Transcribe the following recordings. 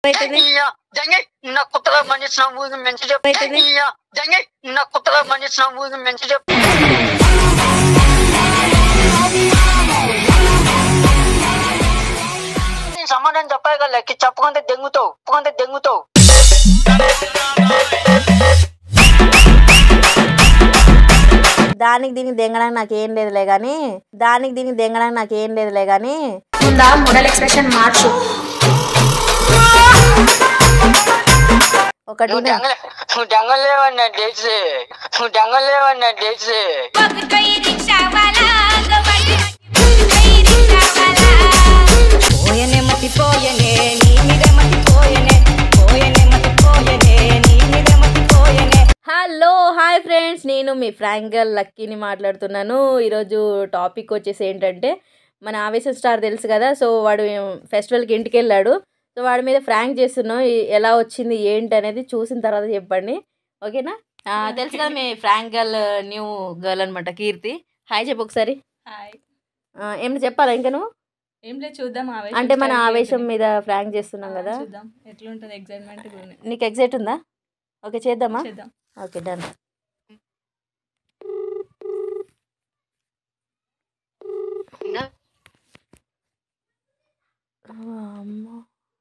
అవుతుంది జంగి నా కుత్తగా మనిషి నా ఊరికి మంచి చెప్పు అవుతుంది జంగి నా కుత్తగా మనిషి నా ఊరికి మంచి చెప్పు నీ సమాధానం చెప్పాలి కదా లెక్కి చెప్పకుంటే దెంగుతావు చెప్పకుంటే దెంగుతావు దానికి దీనికి దెంగడానికి నాకేం లేదులే కానీ దానికి దీనికి దెంగడానికి నాకేం లేదులే కానీ ఉందా మోడల్ ఎక్స్ప్రెషన్ మార్చు ఒకటి నువ్వు దెంగలే నువ్వు దెంగలేవన్నా డేట్స్ నువ్వు దెంగలేవన్నా డేట్స్ పోయనే మతిపోయనే నీ మీదే మతిపోయనే పోయనే మతిపోయనే నీ మీదే మతిపోయనే హలో హాయ్ ఫ్రెండ్స్ నేను మీ ఫ్రాంకల్ లక్కీని మాట్లాడుతున్నాను ఈరోజు టాపిక్ వచ్చేసి ఏంటంటే మన ఆవేశం స్టార్ తెలుసు కదా సో వాడు ఫెస్టివల్కి ఇంటికి వెళ్ళాడు సో వాడి మీద ఫ్రాంక్ చేస్తున్నాం ఈ- ఎలా వచ్చింది ఏంటి అనేది చూసిన తర్వాత చెప్పండి ఓకేనా ఆ, తెలుసు కదా మీ ఫ్రాంక్ గర్ల్ న్యూ గర్ల్ అనమాట కీర్తి హాయ్ చెప్పు ఒకసారి హాయ్ ఆ, ఏమైనా చెప్పాలా ఇంకా నువ్వు ఏం లేదు చూద్దాం ఆవేశం అంటే మన start ఆవేశం చేద్దాం. మీద ఫ్రాంక్ చేస్తున్నాం ఆ, కదా చూద్దాం ఎట్లుంటది ఎగ్జైట్మెంట్ నీకు ఎగ్జైట్ ఉందా ఓకే చేద్దామా చేద్దాం ఓకే డన్ అమ్మో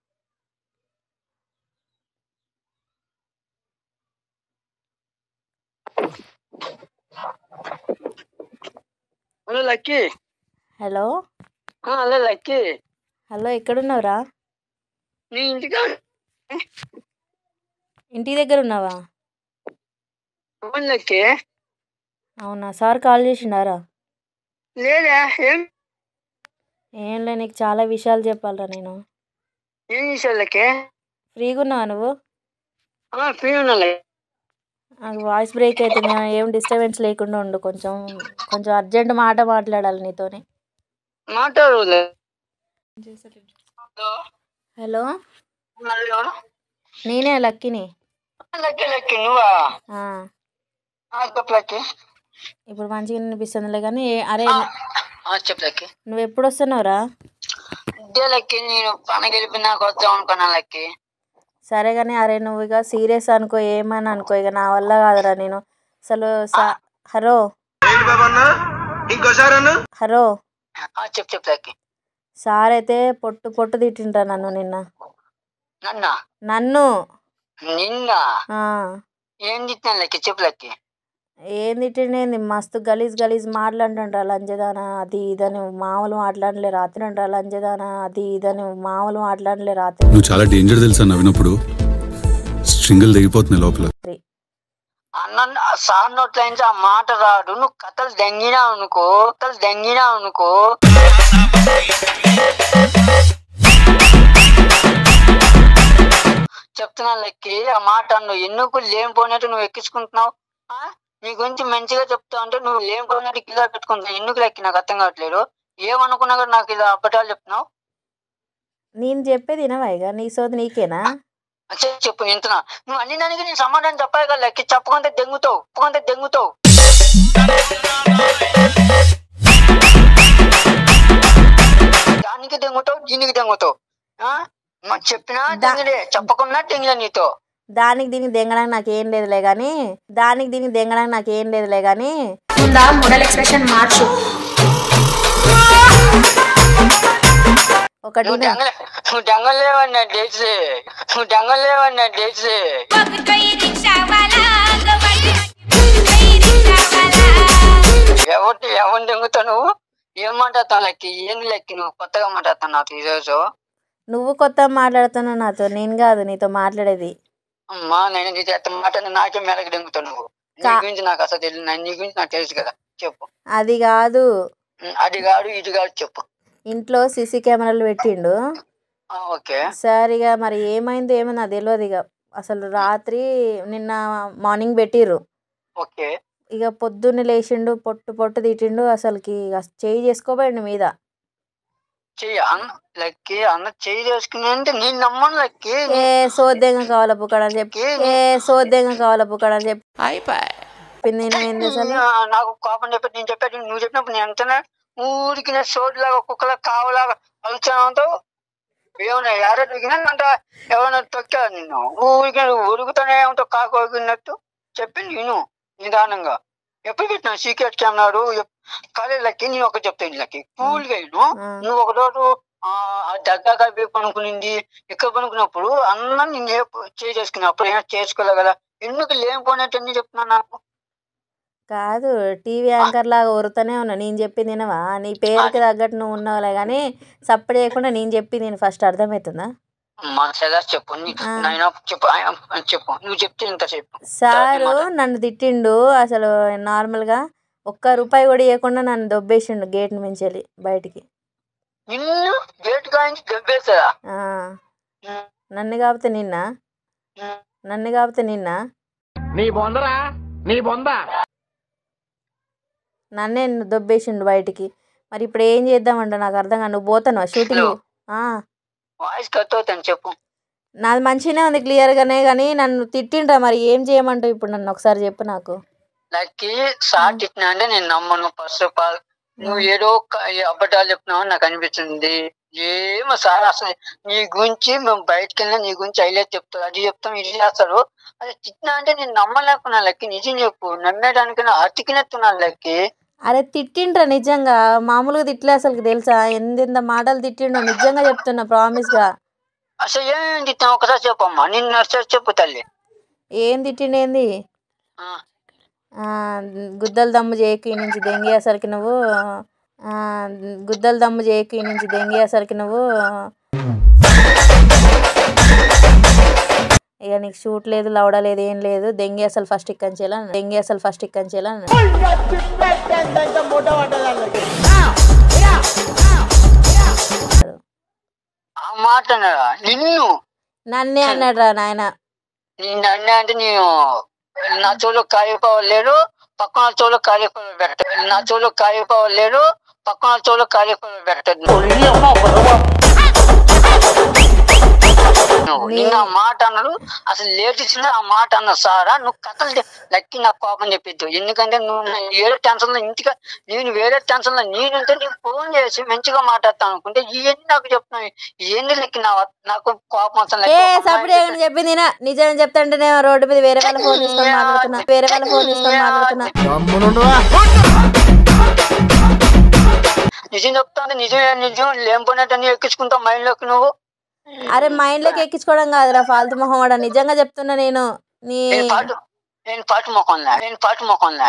hello Lucky hello hello Lucky hello ఎక్కడున్నావురా నీ ఇంటికి ఇంటి దగ్గర ఉన్నావా అవును లక్కీ అవునా సార్ కాల్ చేసిండారా లేదా ఏం ఏం లే నీకు చాలా విషయాలు చెప్పాలరా నేను ఏం చేసావు లక్కీ ఫ్రీగా ఉన్నావా నువ్వు ఫ్రీ ఉన్నా లక్కీ నాకు వాయిస్ బ్రేక్ అవుతుంది ఏం డిస్టర్బెన్స్ లేకుండా ఉండు కొంచెం కొంచెం అర్జెంట్ మాట మాట్లాడాలి నీతోని మాట్లాడు హలో హలో నేనే లక్కీని లక్కీ లక్కీ నువ్వా ఆ, ఆ, చెప్పు లక్కీ ఇప్పుడు మంచిగా అనిపిస్తుందిలే కానీ ఏ- అరే ఆ, చెప్పు లక్కీ నువ్వు ఎప్పుడు వస్తున్నావురా ఇదే లక్కీ నేను పనికి వెళ్ళిపోయినాక వద్దాం అనుకున్నా లక్కీ సరే కానీ అరే నువ్వు ఇక సీరియస్ అనుకో ఏమని అనుకో ఇక నా వల్ల కాదురా నేను అసలు సా- హలో హలో ఆ, చెప్పు చెప్పు లక్కీ సార్ అయితే పొట్టు పొట్టు తిట్టింటా నన్ను నిన్న నన్న నన్ను నిన్న ఆ, ఏం తిట్టాను లక్కీ చెప్పు లక్కీ ఏం తిట్టిండేంది మస్తు గలీజ్ గలీజ్ మాట్లాడుతుంటా లంజదానా అది ఇదని మామూలు మాట్లాడలే రాత్రి అంటా లంజదానా అది ఇదని మామూలు మాట్లాడలే రాత్రి నువ్వు చాలా డేంజర్ తెలుసా నవ్వినప్పుడు స్ట్రింగులు తెగిపోతున్నాయి లోపల అన్న సార్ నోట్ల నుంచి ఆ మాట రాడు నువ్వు కథలు దెంగినావు అనుకో కథలు దెంగినావు అనుకో చెప్తున్నా లెక్కి ఆ మాట నువ్వు ఎందుకు లేనిపోయినట్టు నువ్వు ఎక్కించుకుంటున్నావు ఆ? నీ గురించి మంచిగా చెప్తావు అంటే నువ్వు లేనిపోయినట్టు కింద పెట్టుకుంటున్నావు ఎందుకు లెక్కి నాకు అర్థం కావట్లేదు ఏమనుకున్నా కూడా నాకు ఇలా అబద్ధాలు చెప్తున్నావు నేను చెప్పేది వినవా ఇక నీ సోది నీకేనా అచ్చా చెప్పు వింటున్నా నువ్వు అన్ని దానికి నేను సమాధానం చెప్పాలి కదా లెక్కి చెప్పకుంటే దెంగుతావు చెప్పకుంటే దెంగుతావు దానికి దెంగుతావు దీనికి దెంగుతావు ఆ? మరి చెప్పినా దెంగడే చెప్పకుండా దెంగలే నీతో దానికి దీనికి దెంగడానికి నాకేం లేదులే కానీ దానికి దీనికి దెంగడానికి నాకేం లేదులే కానీ ఉందా మోడల్ ఎక్స్ప్రెషన్ మార్చు ఒకటి నువ్వు దెంగలే నువ్వు దెంగలేవన్నా డేట్స్ నువ్వు దెంగలేవన్నా డేట్స్ ఎవరు ఎవరు దెంగుతావు నువ్వు ఏం మాట్లాడతావు లెక్కి ఏం లెక్కి నువ్వు కొత్తగా మాట్లాడతావు నాతో ఈరోజు నువ్వు కొత్త మాట్లాడుతున్నావు నాతో నేను కాదు నీతో మాట్లాడేది అమ్మా నేను నీతో ఎంత మాట్లాడిన నాకే మేరకు దెంగుతావు నువ్వు నీ కా- గురించి నాకు అసలు తెలియదు నా- నీ గురించి నాకు తెలుసు కదా చెప్పు అది కాదు ఉం, అది కాదు ఇది కాదు చెప్పు ఇంట్లో సీసీ కెమెరాలు పెట్టిండు ఆ, ఓకే సార్ ఇక మరి ఏమైందో ఏమో నాకు తెలియదు ఇక అసలు రాత్రి నిన్న మార్నింగ్ పెట్టిర్రు ఓకే ఇక పొద్దున్నే లేచిండు పొట్టు పొట్టు తిట్టిండు అసలుకి ఇక చేయి చేసుకోబోయిండు మీద చెయ్యి అన్న లెక్కి అన్న చెయ్యి చేసుకుని అంటే నేను నమ్మను లెక్కి ఏ సోద్యంగా కావాలా పుక్కడని చెప్పి ఏ సోద్యంగా కావాలా పుక్కడని చెప్పి చెప్పింది నేను ఏం చేశాను ఆ, నాకు కోపం చెప్పి నేను చెప్పాడు నువ్వు చెప్పినప్పుడు నేను ఎంత ఊరికి నా సోటు లాగా కుక్కలా కావలాగా అలుచానంతో ఏమన్నా ఎర దిగినంట ఎవరైనా తొక్కా నిన్ను ఊరికి ఉరుగుతూనే ఉంటావు కాకు ఉరిగినట్టు చెప్పింది విను నిదానంగా ఎప్పుడు పెట్టినా సీక్రెట్ కెమెరాడు కాలేజీలకి నేను ఒక చెప్తాను వీళ్ళకి కూల్గా విను ఆ. నువ్వు ఒక రోజు ఆ ఆ దగ్గర కలిపి పనుకునింది ఇక్కడ పనుకున్నప్పుడు అన్న నిన్ను చేసుకున్నప్పుడు ఏమైనా చేసుకోలే కదా ఎందుకు లేనిపోయినట్టు ఎన్ని చెప్తున్నా నాకు కాదు టీవీ యాంకర్ లాగా ఒరుతూనే ఉన్నా నేను చెప్పింది వినవా నీ పేరుకి తగ్గట్టు నువ్వు ఉన్నావులే కానీ సప్పుడు చేయకుండా నేను చెప్పింది నేను ఫస్ట్ అర్థమవుతుందా మా సదా చెప్పు నీ- ఆ. నాయన చెప్పు ఆయన చెప్పు నువ్వు చెప్తే ఇంత చెప్పు సారు నన్ను తిట్టిండు అసలు నార్మల్గా ఒక్క రూపాయి కూడా ఇవ్వకుండా నన్ను దొబ్బేసిండు గేట్ నుంచి వెళ్ళి బయటికి నిన్ను గేట్ కాయించి దెబ్బేస్తారా ఆ, నన్ను కాకపోతే నిన్న నన్ను కాకపోతే నిన్న నీ బొందరా నీ బొంద నన్నే దొబ్బేసిండు బయటికి మరి ఇప్పుడు ఏం చేద్దామంట నాకు అర్థం కాదు నువ్వు పోతాను షూటింగ్ హలో. ఆ, వాయిస్ కట్ అవుతాను చెప్పు నాది మంచిగానే ఉంది క్లియర్గానే కానీ నన్ను తిట్టిండ్రా మరి ఏం చేయమంటావు ఇప్పుడు నన్ను ఒకసారి చెప్పు నాకు నాకు షార్ట్ ఇచ్చినా అంటే నేను నమ్మను ఫస్ట్ ఆఫ్ ఆల్ నువ్వు ఏదో ఒక అబద్ధాలు చెప్తున్నావు నాకు అనిపిస్తుంది ఏమో సార్ అసలు నీ గురించి మేము బయటకు వెళ్ళినా నీ గురించి హైలైట్ చెప్తారు అది చెప్తాం ఇది చేస్తారు అది తిట్టినా అంటే నేను నమ్మలేకున్నా లెక్కి నిజం చెప్పు నమ్మేదానికి అతికినట్టున్నాను లెక్కి అరే తిట్టిండ్రా నిజంగా మామూలుగా తిట్టలే అసలు తెలుసా ఎంత మాటలు తిట్టిండో నిజంగా చెప్తున్నా ప్రామిస్గా అసలు ఏమేమి తిట్టావు ఒకసారి చెప్పమ్మా నిన్ను ఒకసారి చెప్పు తల్లి ఏం తిట్టిండేంది ఆ, ఆ, గుద్దలు దమ్ము చేయకు ఈ నుంచి దెంగి అసలుకి నువ్వు ఆ, గుద్దలు దమ్ము చేయకు ఈ నుంచి దెంగి అసలుకి నువ్వు ఇక నీకు షూట్ లేదు లవడ లేదు ఏం లేదు దెంగి అసలు ఫస్ట్ ఇక్కంచేలా దెంగి అసలు ఫస్ట్ ఇక్కంచేలా ఆ మాట అన్నాడా? నిన్ను నన్నే అన్నాడు రా నాయన నిన్ను అన్నా అంటే నేను నా చెవులో కాయపోవలేడు పక్కన చెవులో కాయపోవలు పెట్టదు నా చెవులో కాయపోవలేడు పక్కన చెవులో కాయపోవలు పెట్టదు నువ్వు నిన్న ఆ మాట అన్నాడు అసలు లేట్ ఇచ్చిన ఆ మాట అన్న సారా నువ్వు కథలు చె- లక్కి నాకు కోపం చెప్పిద్దు ఎందుకంటే నువ్వు నా వేరే టెన్షన్ లో ఇంటికి నేను వేరే టెన్షన్ లో నేనంటే నీకు ఫోన్ చేసి మంచిగా మాట్లాడతాను అనుకుంటే ఇవన్నీ నాకు చెప్తున్నావు ఏంది లెక్కి నా నాకు కోపం వస్తుంది ఏ లెక్కి. సప్పుడు ఏమని చెప్పింది ఈయన. నిజం చెప్తాంటేనే రోడ్డు మీద వేరే వాళ్ళ ఫోన్ తీసుకొని మాట్లాడుతున్నా వేరే వాళ్ళ ఫోన్ తీసుకొని మాట్లాడుతున్నా నిజం చెప్తాను నిజమే నిజం లేకపోయినట్టు ఎక్కించుకుంటావు మైండ్ లోకి నువ్వు అరే మైండ్ లోకి ఎక్కించుకోవడం కాదురా ఫాల్తు మొహం వాడ నిజంగా చెప్తున్నా నేను నీ నేను పాటు నేను పాటు మొక్కనులే నేను పాటు మొక్కనులే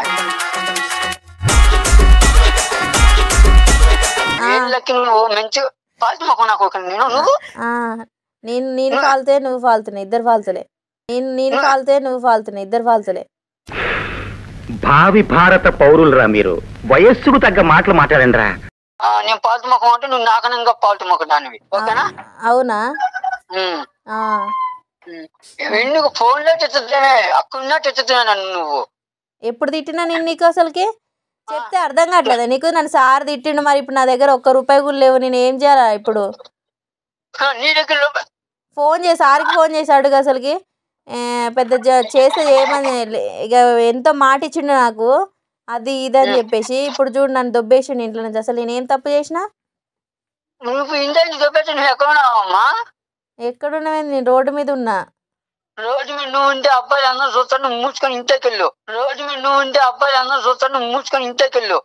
వీళ్ళకి నువ్వు మంచిగా పాటు మొక్క నాకు ఒక నేను నువ్వు ఆ, నేను నేను ఫాల్తే నువ్వు ఫాల్తున్నా ఇద్దరు ఫాల్తులే నేను నేను ఫాల్తే నువ్వు ఫాల్తున్నా ఇద్దరు ఫాల్తులే భావి భారత పౌరులరా మీరు వయస్సుకు తగ్గ మాటలు మాట్లాడండి రా ఆ, నేను పాటు మొక్కం అంటే నువ్వు నాకనంగా పాటు మొక్క దానివి ఓకేనా అవునా ఉమ్. ఆ, ఉమ్. ఎందుకు ఫోన్ లో తెచ్చుతున్నానే అక్కడ తెచ్చుతున్నా నన్ను నువ్వు ఎప్పుడు తిట్టినా నేను నీకు అసలుకి చెప్తే అర్థం కావట్లేదా నీకు నన్ను సార్ తిట్టిండు మరి ఇప్పుడు నా దగ్గర ఒక్క రూపాయి కూడా లేవు నేను ఏం చేయాలా ఇప్పుడు ఆ, నీ దగ్గర రూపాయి- ఫోన్ చేసి సార్కి ఫోన్ చేసి అడుగు అసలుకి ఏ, పెద్ద జ- చేస్తే ఏమని లే- ఇక ఎంతో మాట ఇచ్చిండు నాకు అది ఇది అని చెప్పేసి ఇప్పుడు చూడు నన్ను దొబ్బేసిండు ఇంట్లో నుంచి అసలు నేనేం తప్పు చేసిన నువ్వు ఇంటికి చెప్పేసి నువ్వు ఎక్కడ ఉన్నావమ్మా ఎక్కడున్నావేంది నేను రోడ్డు మీద ఉన్నా రోజు మీద నువ్వు ఉంటే అబ్బాయి అందరూ చూస్తాను నువ్వు మూసుకొని ఇంటికి వెళ్ళు రోజు మీద నువ్వు ఉంటే అబ్బాయి అందరూ చూస్తాను నువ్వు మూసుకొని ఇంటికి వెళ్ళు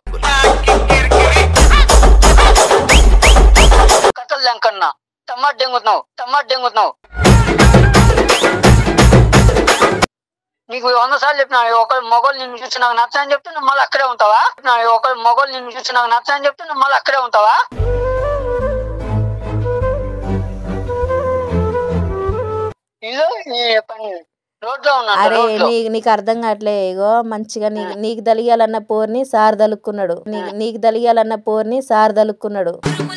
కథలు లెంకన్నా టమాట్ డెంగుతున్నావు టమాట్ డెంగుతున్నావు నీకు వంద సార్లు చెప్పిన ఒక మొగలు నిన్ను చూసి నాకు నచ్చని చెప్తే నువ్వు మళ్ళీ అక్కడే ఉంటావా నా ఒక మొగలు నిన్ను చూసి నాకు నచ్చని చెప్తే నువ్వు మళ్ళీ అక్కడే ఉంటావా ఇదో నీ పని రోడ్లో ఉన్నాను అరే రోడ్లో నీ నీకు అర్థం కావట్లే ఇగో మంచిగా నీకు నీకు దలియాలన్న పోర్ని సార్ దలుక్కున్నాడు నీకు నీకు దలియాలన్న పోర్ని సార్ దలుక్కున్నాడు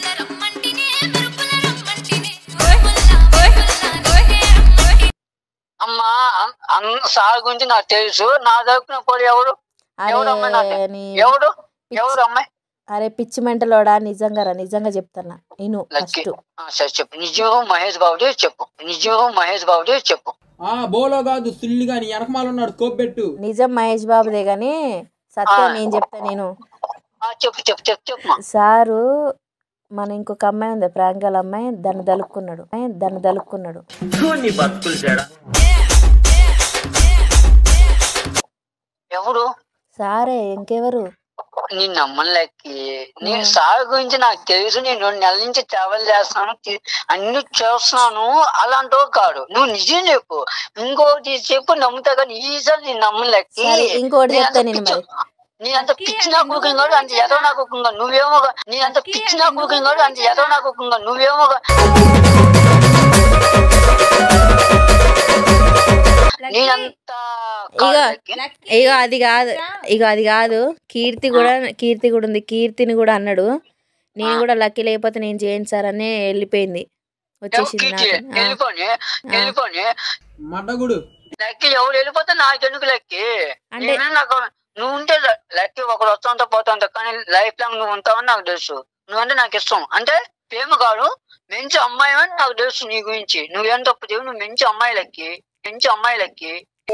అమ్మా అన్- అన్- సార్ గురించి నాకు తెలుసు నా దగ్గర పోరు ఎవరు ఎవరు అమ్మాయి నాకు అరే నీ ఎవరు ఎవరు అమ్మాయి అరే పిచ్చి మెంటలోడా నిజంగా రా నిజంగా చెప్తున్నా నేను లక్కీ ఫస్ట్ ఆ, సరే చెప్పు నిజం మహేష్ బాబుది చెప్పు నిజం మహేష్ బాబుది చెప్పు ఆ బోలో కాదు సుల్లిగా నీ వెనకమాల ఉన్నాడు స్కోప్ పెట్టు నిజం మహేష్ బాబుదే గాని సత్యం ఆ. నేను చెప్తా నేను ఆ, చెప్పు చెప్పు చెప్పు చెప్పు సారు మన ఇంకొక అమ్మాయి ఉంది ప్రాంగల్ అమ్మాయి దాన్ని దలుక్కున్నాడు దాన్ని దలుక్కున్నాడు ఎవరు సారే ఇంకెవరు నేను నమ్మలేకి నేను సార్ గురించి నాకు తెలుసు నేను రెండు నెలల నుంచి ట్రావెల్ చేస్తున్నాను తి- అన్ని చేస్తున్నాను అలాంటో కాదు నువ్వు నిజం చెప్పు ఇంకోటి చెప్పు నమ్ముతా కానీ ఈసారి నేను నమ్మలేకి సరే, ఇంకోటి నీ చెప్తా అంత నేను పిచ్చి- మరి. నీ అంత పిచ్చి నా కుకింగ్ కాదు అంత ఎదో నా కుకింగ్ నువ్వేమో గా- నీ అంత పిచ్చి నా కుకింగ్ కాదు అంత ఎదో నా కుకింగ్ నువ్వేమో గా- నీ అంత ఇగో కాదు. ఇగో అది కాదు ఇగో అది కాదు కీర్తి కూడా కీర్తి కూడా ఉంది కీర్తిని కూడా అన్నాడు నేను కూడా లక్కీ లేకపోతే నేను చేయను సార్ అని వెళ్ళిపోయింది వచ్చేసింది కీర్తి, నాకు ఆ. వెళ్ళిపోని వెళ్ళిపోని మడ్డగుడు లక్కి ఎవరు వెళ్ళిపోతే నాకెందుకు లక్కి అంటే- నేను నాకు నువ్వు ఉంటే ల- లక్కి ఒకరు వస్తుంటా పోతుంటా కానీ లైఫ్ లాంగ్ నువ్వు ఉంటావని నాకు తెలుసు నువ్వంటే నాకు ఇష్టం అంటే ప్రేమ కాదు మంచి అమ్మాయి అని నాకు తెలుసు నీ గురించి నువ్వేం తప్పు చేయవు నువ్వు మంచి అమ్మాయి లక్కి మంచి అమ్మాయి లక్కి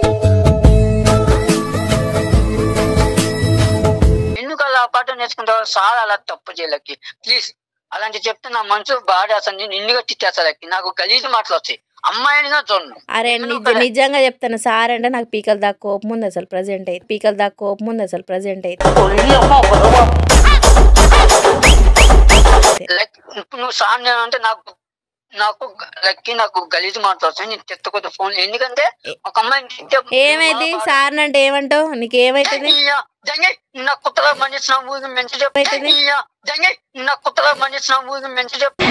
ఎందుకు అలా పాట నేర్చుకుంటావు సార్ అలా తప్పు చేయలకి ప్లీజ్ అలాంటి చెప్తే నా మనసు బాగా అసలు నేను నిన్నుగా తిట్టేస్తా లక్కి నాకు గలీజు మాటలు వస్తాయి అమ్మాయినిగా చూడను అరే నిజ నిజంగా చెప్తాను సార్ అంటే నాకు పీకల దాకా కోపం ఉంది అసలు ప్రజెంట్ అయితే పీకల దాకా కోపం ఉంది అసలు ప్రజెంట్ అయితే లైక్ ఇప్పుడు నువ్వు సార్ నేను అంటే నాకు నాకు లక్కి నాకు గలీజు మాట్లాడుతాను నేను తిట్టకొద్దు ఫోన్ ఎందుకంటే ఒక అమ్మాయిని తిట్టే ఏమైంది సార్ అంటే ఏమంటావు నీకు ఏమైతుంది జంగి నా కొత్తగా మనిషి ఊరికి మంచి చెప్పు ఏమైతుంది? జంగి నా కొత్తగా మనిషి ఊరికి మంచి చెప్పు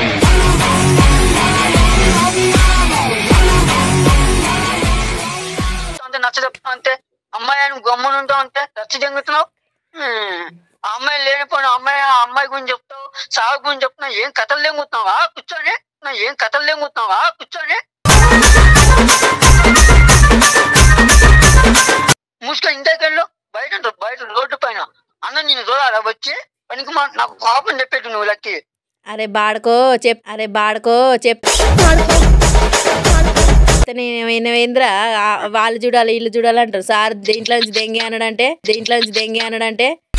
అంటే నచ్చ చెప్తా అంటే అమ్మాయి అని గమ్మున ఉంటావు అంటే నచ్చ జంగుతున్నావు హ్మ్. ఆ అమ్మాయి లేనిపోయిన అమ్మాయి ఆ అమ్మాయి గురించి చెప్తావు సాగు గురించి చెప్తున్నావు ఏం కథలు లేంగుతున్నావా కూర్చొని నా ఏం కథలు లేంగుతున్నావా కూర్చొని మూసుకొని ఇంటికెళ్ళు బయట ఉండు, బయట రోడ్డు పైన అన్న నేను చూడాలా వచ్చి పనికి మా నాకు కోపం చెప్పేట్టు నువ్వు లక్కి అరే బాడుకో చెప్ అరే బాడుకో చెప్ నేనేంద్రా వాళ్ళు చూడాలి వీళ్ళు చూడాలి అంటారు సార్ దీంట్లో నుంచి దెంగి అనడంటే దీంట్లో నుంచి దెంగి అనడంటే